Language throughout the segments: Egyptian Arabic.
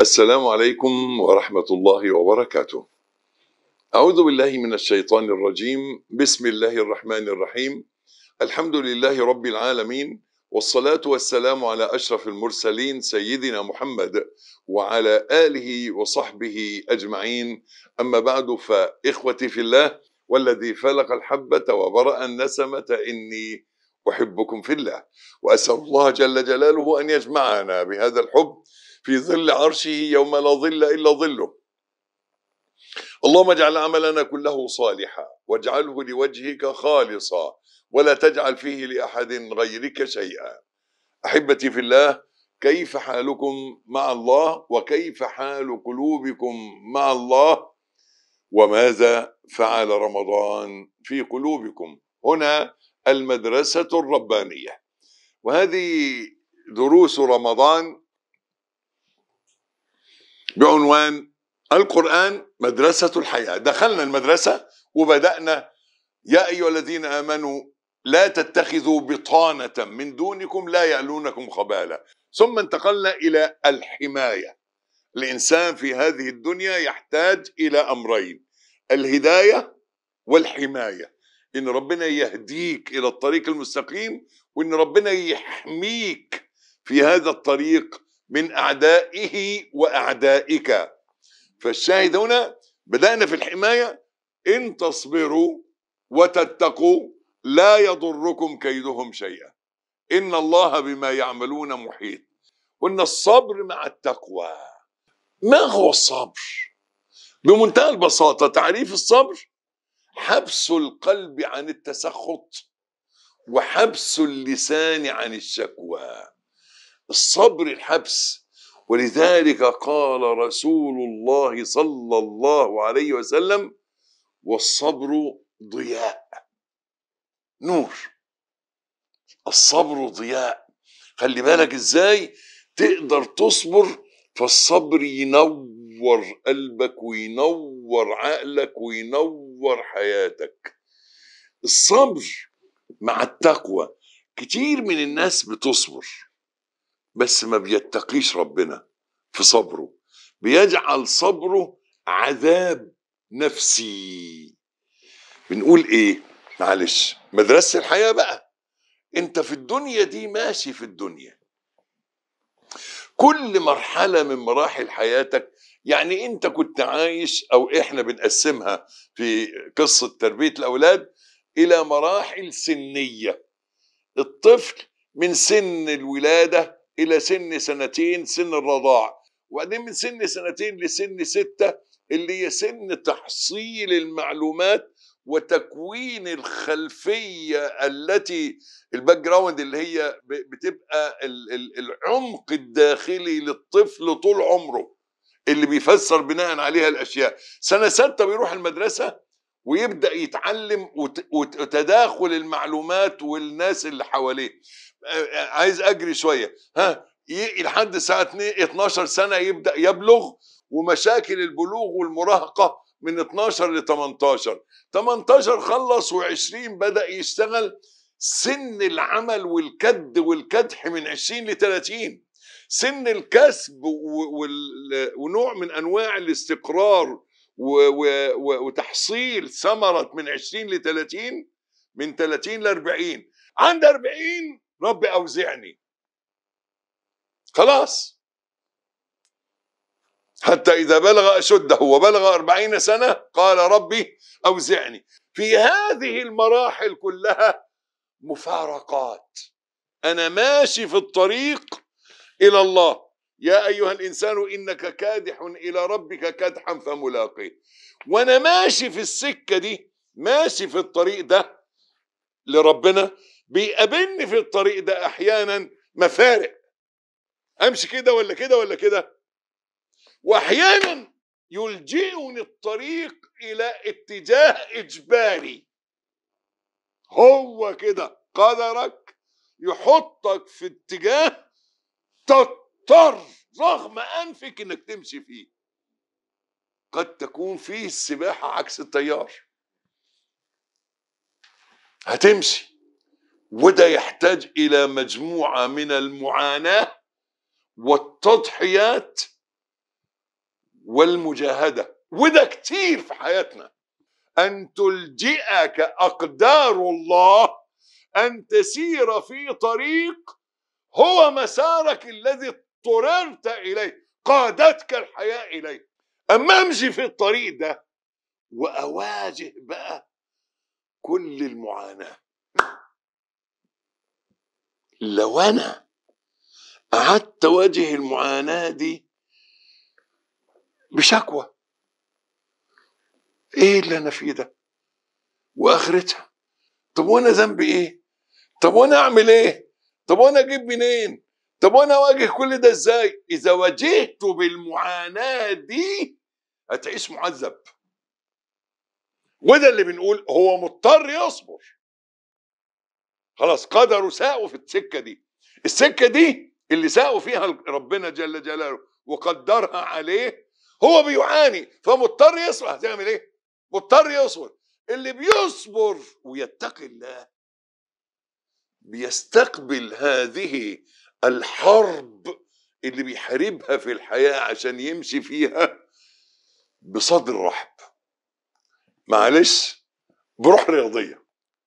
السلام عليكم ورحمة الله وبركاته. أعوذ بالله من الشيطان الرجيم، بسم الله الرحمن الرحيم. الحمد لله رب العالمين والصلاة والسلام على أشرف المرسلين سيدنا محمد وعلى آله وصحبه أجمعين. أما بعد فإخوتي في الله والذي فلق الحبة وبرأ النسمة إني أحبكم في الله وأسأل الله جل جلاله أن يجمعنا بهذا الحب في ظل عرشه يوم لا ظل الا ظله. اللهم اجعل عملنا كله صالحا واجعله لوجهك خالصا ولا تجعل فيه لاحد غيرك شيئا. احبتي في الله كيف حالكم مع الله وكيف حال قلوبكم مع الله وماذا فعل رمضان في قلوبكم؟ هنا المدرسه الربانيه وهذه دروس رمضان بعنوان القرآن مدرسة الحياة دخلنا المدرسة وبدأنا يا أيها الذين آمنوا لا تتخذوا بطانة من دونكم لا يألونكم خبالا ثم انتقلنا إلى الحماية الإنسان في هذه الدنيا يحتاج إلى أمرين الهداية والحماية إن ربنا يهديك إلى الطريق المستقيم وإن ربنا يحميك في هذا الطريق من أعدائه وأعدائك فالشاهد هنا بدأنا في الحماية إن تصبروا وتتقوا لا يضركم كيدهم شيئا إن الله بما يعملون محيط وإن الصبر مع التقوى ما هو الصبر؟ بمنتهى البساطة تعريف الصبر حبس القلب عن التسخط وحبس اللسان عن الشكوى الصبر الحبس ولذلك قال رسول الله صلى الله عليه وسلم والصبر ضياء نور الصبر ضياء خلي بالك ازاي تقدر تصبر فالصبر ينور قلبك وينور عقلك وينور حياتك الصبر مع التقوى كتير من الناس بتصبر بس ما بيتقيش ربنا في صبره بيجعل صبره عذاب نفسي بنقول ايه معلش مدرسة الحياة بقى انت في الدنيا دي ماشي في الدنيا كل مرحلة من مراحل حياتك يعني انت كنت عايش او احنا بنقسمها في قصة تربية الاولاد الى مراحل سنية الطفل من سن الولاده الى سن سنتين سن الرضاع وبعدين من سن سنتين لسن ستة اللي هي سن تحصيل المعلومات وتكوين الخلفية التي الباك جراوند اللي هي بتبقى العمق الداخلي للطفل طول عمره اللي بيفسر بناء عليها الأشياء سنة ستة بيروح المدرسة ويبدأ يتعلم وتداخل المعلومات والناس اللي حواليه عايز اجري شويه ها لحد الساعه 2 12 سنه يبدا يبلغ ومشاكل البلوغ والمراهقه من 12 ل 18 18 خلص و20 بدا يشتغل سن العمل والكد والكدح من 20 ل 30 سن الكسب ونوع من انواع الاستقرار وتحصيل ثمره من 20 ل 30 من 30 ل 40 عند 40 رب أوزعني خلاص حتى إذا بلغ أشده وبلغ أربعين سنة قال ربي أوزعني في هذه المراحل كلها مفارقات أنا ماشي في الطريق إلى الله يا أيها الإنسان إنك كادح إلى ربك كدحا فملاقيه وأنا ماشي في السكة دي ماشي في الطريق ده لربنا بيقابلني في الطريق ده احيانا مفارق امشي كده ولا كده ولا كده واحيانا يلجئني الطريق الى اتجاه اجباري هو كده قدرك يحطك في اتجاه تضطر رغم انفك انك تمشي فيه قد تكون فيه السباحه عكس التيار هتمشي وده يحتاج الى مجموعه من المعاناه والتضحيات والمجاهده وده كتير في حياتنا ان تلجئك اقدار الله ان تسير في طريق هو مسارك الذي اضطررت اليه قادتك الحياه اليه اما امشي في الطريق ده واواجه بقى كل المعاناه لو انا قعدت اواجه المعاناه دي بشكوى ايه اللي انا فيه ده واخرتها طب وانا ذنبي ايه طب وانا اعمل ايه طب وانا اجيب منين طب وانا اواجه كل ده ازاي اذا واجهت بالمعاناه دي هتعيش معذب وده اللي بنقول هو مضطر يصبر خلاص قدروا ساقوا في السكه دي السكه دي اللي ساقوا فيها ربنا جل جلاله وقدرها عليه هو بيعاني فمضطر يصبر هتعمل ايه مضطر يصبر اللي بيصبر ويتقي الله بيستقبل هذه الحرب اللي بيحاربها في الحياة عشان يمشي فيها بصدر رحب معلش بروح رياضية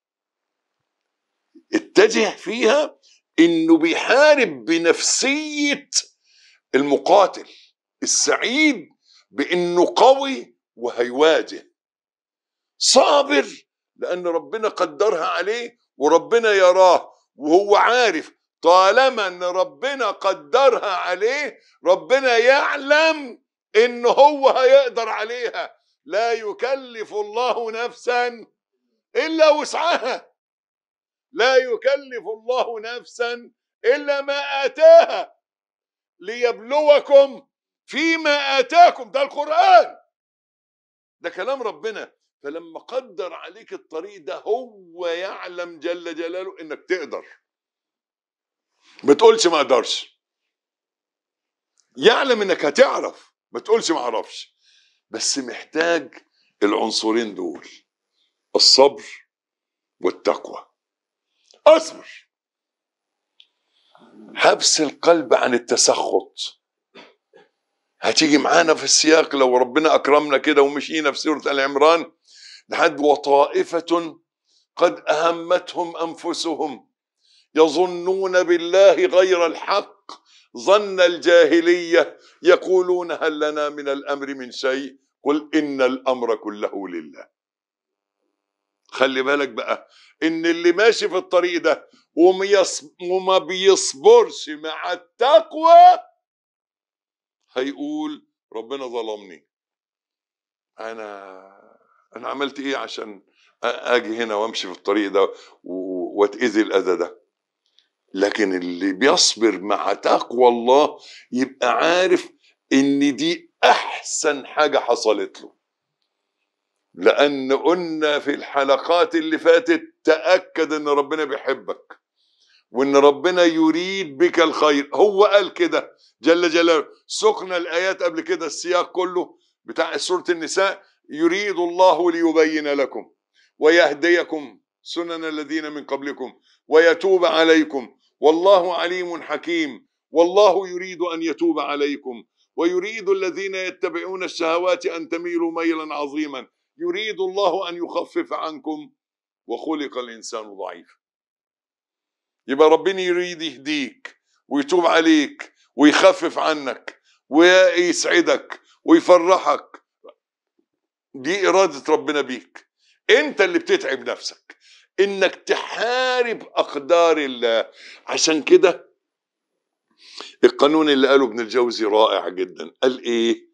اتجه فيها انه بيحارب بنفسية المقاتل السعيد بانه قوي وهيواجه صابر لان ربنا قدرها عليه وربنا يراه وهو عارف طالما ان ربنا قدرها عليه ربنا يعلم ان هو هيقدر عليها لا يكلف الله نفسا الا وسعها لا يكلف الله نفسا الا ما اتاها ليبلوكم فيما اتاكم ده القران ده كلام ربنا فلما قدر عليك الطريق ده هو يعلم جل جلاله انك تقدر ما تقولش ما اقدرش يعلم انك هتعرف ما تقولش ما اعرفش بس محتاج العنصرين دول الصبر والتقوى اصبر حبس القلب عن التسخط هتيجي معانا في السياق لو ربنا اكرمنا كده ومشينا في سوره ال عمران لحد وطائفه قد اهمتهم انفسهم يظنون بالله غير الحق ظن الجاهليه يقولون هل لنا من الامر من شيء قل ان الامر كله لله خلي بالك بقى ان اللي ماشي في الطريق ده وما بيصبرش مع التقوى هيقول ربنا ظلمني انا انا عملت ايه عشان اجي هنا وامشي في الطريق ده واتاذي الاذى ده لكن اللي بيصبر مع تقوى الله يبقى عارف ان دي احسن حاجه حصلت له لان قلنا في الحلقات اللي فاتت تاكد ان ربنا بيحبك وان ربنا يريد بك الخير هو قال كده جل جلاله سقنا الايات قبل كده السياق كله بتاع سوره النساء يريد الله ليبين لكم ويهديكم سنن الذين من قبلكم ويتوب عليكم والله عليم حكيم والله يريد ان يتوب عليكم ويريد الذين يتبعون الشهوات ان تميلوا ميلا عظيما يريد الله ان يخفف عنكم وخلق الانسان ضعيفا يبقى ربنا يريد يهديك ويتوب عليك ويخفف عنك ويسعدك ويفرحك دي إرادة ربنا بيك أنت اللي بتتعب نفسك إنك تحارب أقدار الله عشان كده القانون اللي قاله ابن الجوزي رائع جدا قال إيه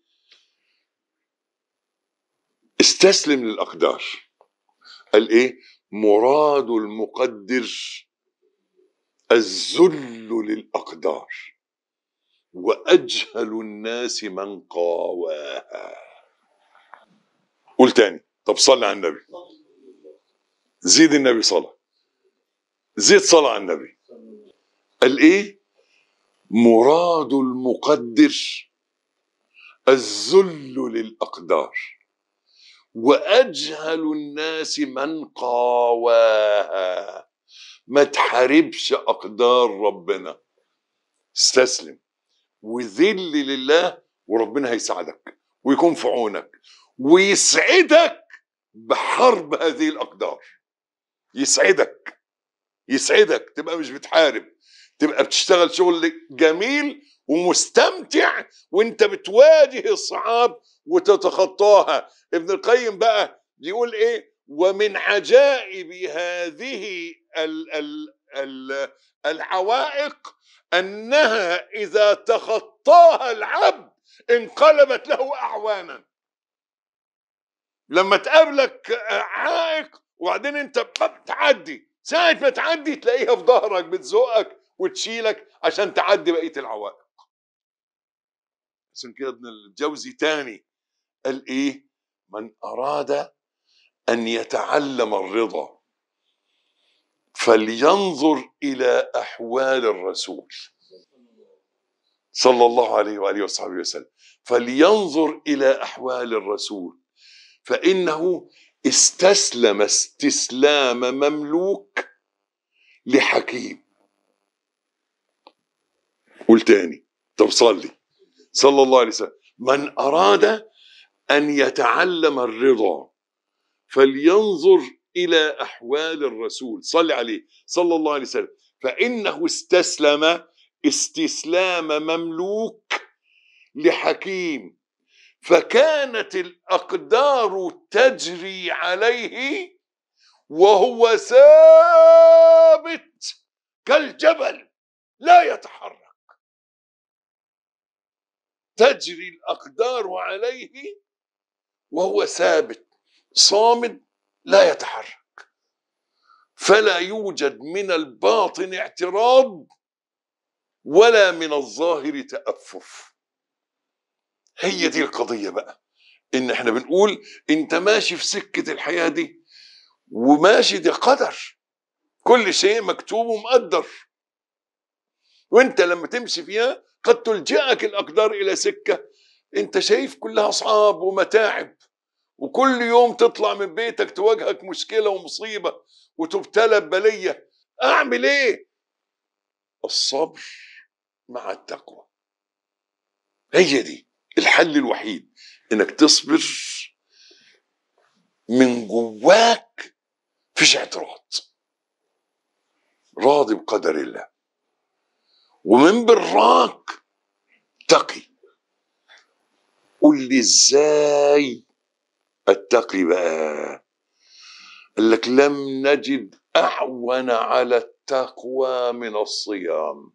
استسلم للأقدار قال إيه مراد المقدر الذل للأقدار وأجهل الناس من قاواها قول تاني طب صلي على النبي زيد النبي صلاة زيد صلاة على النبي قال ايه مراد المقدر الذل للأقدار وأجهل الناس من قاواها ما تحاربش أقدار ربنا استسلم وذل لله وربنا هيساعدك ويكون في عونك ويسعدك بحرب هذه الاقدار يسعدك يسعدك تبقى مش بتحارب تبقى بتشتغل شغل جميل ومستمتع وانت بتواجه الصعاب وتتخطاها ابن القيم بقى بيقول ايه ومن عجائب هذه ال ال ال العوائق انها اذا تخطاها العبد انقلبت له اعوانا لما تقابلك عائق وبعدين انت تعدي ساعة ما تعدي تلاقيها في ظهرك بتزقك وتشيلك عشان تعدي بقية العوائق عشان كده ابن الجوزي تاني قال ايه من اراد ان يتعلم الرضا فلينظر الى احوال الرسول صلى الله عليه واله وصحبه وسلم فلينظر الى احوال الرسول فانه استسلم استسلام مملوك لحكيم قول تاني طب صلي صلى الله عليه وسلم من اراد ان يتعلم الرضا فلينظر الى احوال الرسول صل عليه صلى الله عليه وسلم فانه استسلم استسلام مملوك لحكيم فكانت الاقدار تجري عليه وهو ثابت كالجبل لا يتحرك تجري الاقدار عليه وهو ثابت صامد لا يتحرك فلا يوجد من الباطن اعتراض ولا من الظاهر تأفف هي دي القضية بقى ان احنا بنقول انت ماشي في سكة الحياة دي وماشي دي قدر كل شيء مكتوب ومقدر وانت لما تمشي فيها قد تلجئك الاقدار الى سكة انت شايف كلها صعاب ومتاعب وكل يوم تطلع من بيتك تواجهك مشكلة ومصيبة وتبتلى ببلية اعمل ايه الصبر مع التقوى هي دي الحل الوحيد انك تصبر من جواك فيش اعتراض راضي بقدر الله ومن براك تقي قول لي ازاي اتقي بقى قال لك لم نجد اعون على التقوى من الصيام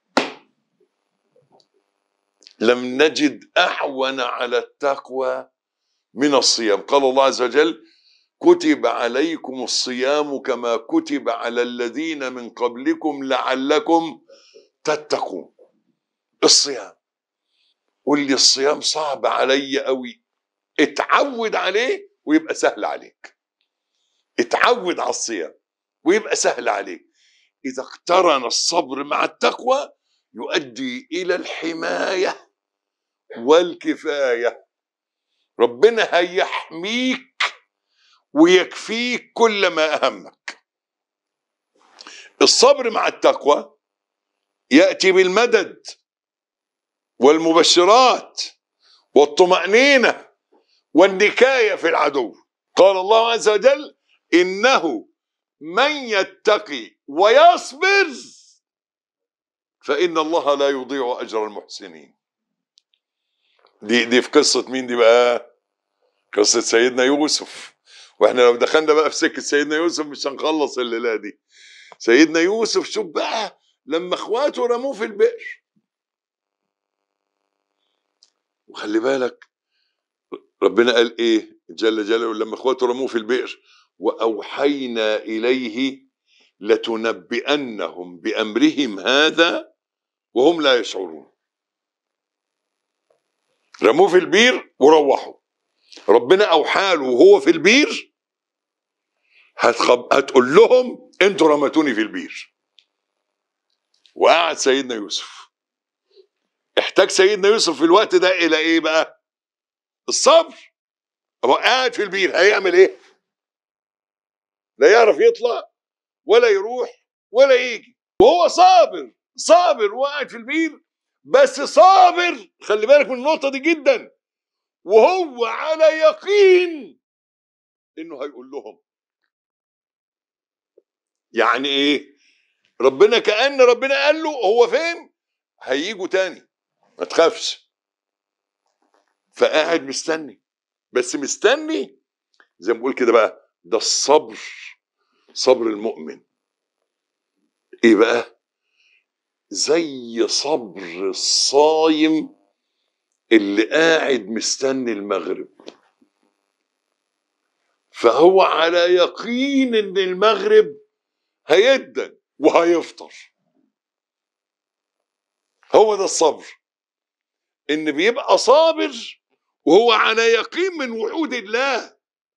لم نجد احون على التقوى من الصيام قال الله عز وجل كتب عليكم الصيام كما كتب على الذين من قبلكم لعلكم تتقون الصيام قول لي الصيام صعب علي قوي اتعود عليه ويبقى سهل عليك اتعود على الصيام ويبقى سهل عليك اذا اقترن الصبر مع التقوى يؤدي الى الحمايه والكفايه ربنا هيحميك ويكفيك كل ما اهمك الصبر مع التقوى ياتي بالمدد والمبشرات والطمانينه والنكايه في العدو قال الله عز وجل انه من يتقي ويصبر فان الله لا يضيع اجر المحسنين دي دي في قصه مين دي بقى قصه سيدنا يوسف واحنا لو دخلنا بقى في سكه سيدنا يوسف مش هنخلص الليله دي سيدنا يوسف شوف بقى لما اخواته رموه في البئر وخلي بالك ربنا قال ايه جل جلاله لما اخواته رموه في البئر واوحينا اليه لتنبئنهم بامرهم هذا وهم لا يشعرون رموه في البير وروحوا ربنا اوحى له وهو في البير هتخب... هتقول لهم انتوا رمتوني في البير وقعد سيدنا يوسف احتاج سيدنا يوسف في الوقت ده الى ايه بقى الصبر هو قاعد في البير هيعمل ايه لا يعرف يطلع ولا يروح ولا يجي وهو صابر صابر وقاعد في البير بس صابر خلي بالك من النقطه دي جدا وهو على يقين انه هيقول لهم يعني ايه ربنا كأن ربنا قال له هو فين هيجوا تاني ما تخافش فقاعد مستني بس مستني زي ما بقول كده بقى ده الصبر صبر المؤمن ايه بقى زي صبر الصايم اللي قاعد مستني المغرب فهو على يقين ان المغرب هيدن وهيفطر هو ده الصبر ان بيبقى صابر وهو على يقين من وعود الله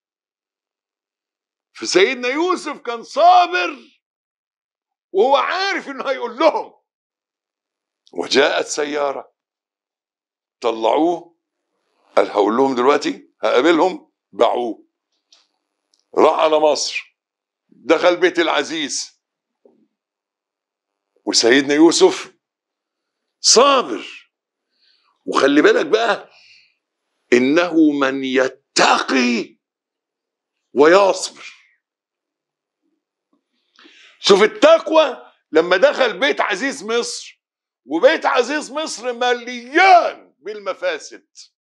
فسيدنا يوسف كان صابر وهو عارف انه هيقول لهم وجاءت سيارة طلعوه قال هقول لهم دلوقتي هقابلهم باعوه راح على مصر دخل بيت العزيز وسيدنا يوسف صابر وخلي بالك بقى انه من يتقي ويصبر شوف التقوى لما دخل بيت عزيز مصر وبيت عزيز مصر مليان بالمفاسد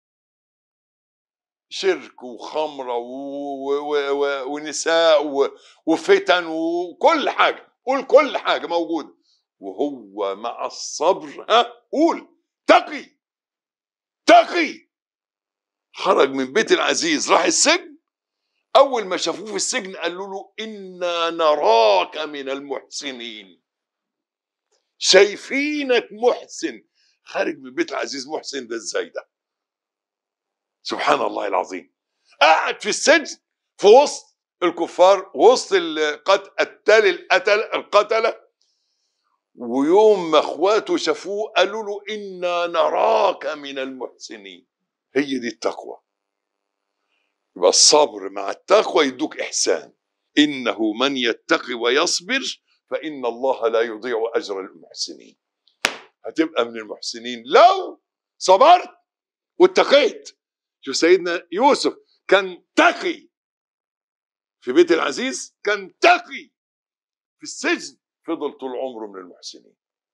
شرك وخمرة و... و... و... ونساء و... وفتن وكل حاجة قول كل حاجة موجودة وهو مع الصبر ها قول تقي تقي خرج من بيت العزيز راح السجن أول ما شافوه في السجن قالوا له إنا نراك من المحسنين شايفينك محسن خارج من بيت العزيز محسن ده ازاي ده سبحان الله العظيم قاعد في السجن في وسط الكفار وسط القتل القتل القتله ويوم ما اخواته شافوه قالوا له انا نراك من المحسنين هي دي التقوى يبقى الصبر مع التقوى يدوك احسان انه من يتقي ويصبر فان الله لا يضيع اجر المحسنين هتبقى من المحسنين لو صبرت واتقيت شوف سيدنا يوسف كان تقي في بيت العزيز كان تقي في السجن فضل طول عمره من المحسنين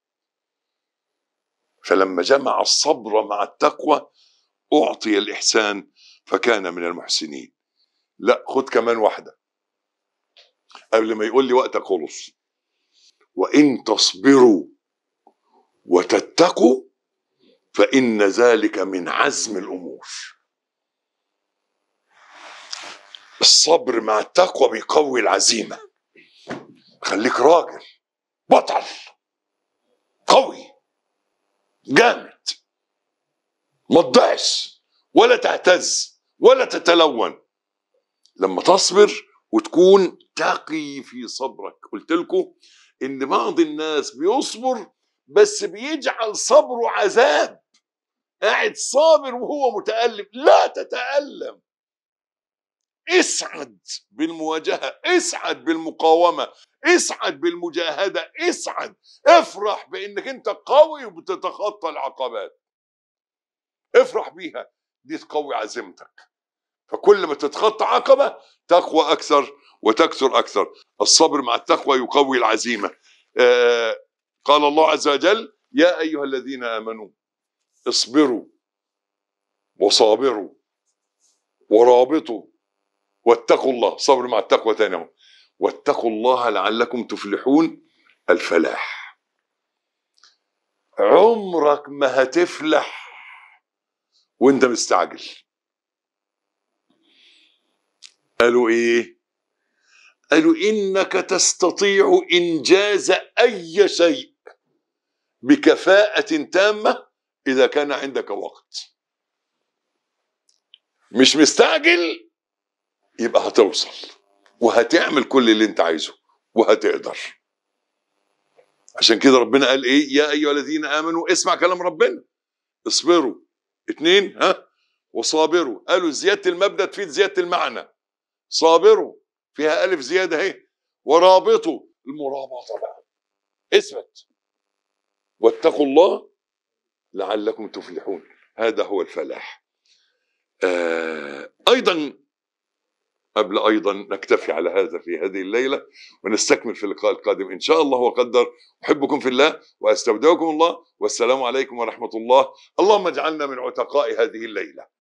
فلما جمع الصبر مع التقوى أعطي الإحسان فكان من المحسنين لا خد كمان واحدة قبل ما يقول لي وقتك خلص وإن تصبروا وتتقوا فإن ذلك من عزم الأمور الصبر مع التقوى بيقوي العزيمة خليك راجل بطل قوي جامد ما تضعش ولا تهتز ولا تتلون لما تصبر وتكون تقي في صبرك قلت لكم ان بعض الناس بيصبر بس بيجعل صبره عذاب قاعد صابر وهو متألم لا تتألم اسعد بالمواجهة اسعد بالمقاومة اسعد بالمجاهدة اسعد افرح بانك انت قوي وبتتخطى العقبات افرح بيها دي تقوي عزيمتك فكل ما تتخطى عقبة تقوى أكثر وتكثر أكثر الصبر مع التقوى يقوي العزيمة آه قال الله عز وجل يا أيها الذين آمنوا اصبروا وصابروا ورابطوا واتقوا الله صبر مع التقوى تاني اهو واتقوا الله لعلكم تفلحون الفلاح عمرك ما هتفلح وانت مستعجل قالوا ايه قالوا انك تستطيع انجاز اي شيء بكفاءة تامة اذا كان عندك وقت مش مستعجل يبقى هتوصل وهتعمل كل اللي انت عايزه وهتقدر عشان كده ربنا قال ايه يا ايها الذين امنوا اسمع كلام ربنا اصبروا اتنين ها وصابروا قالوا زياده المبدا تفيد زياده المعنى صابروا فيها الف زياده اهي ورابطوا المرابطه بقى اثبت واتقوا الله لعلكم تفلحون هذا هو الفلاح آه ايضا قبل ايضا نكتفي على هذا في هذه الليله ونستكمل في اللقاء القادم ان شاء الله وقدر احبكم في الله واستودعكم الله والسلام عليكم ورحمه الله اللهم اجعلنا من عتقاء هذه الليله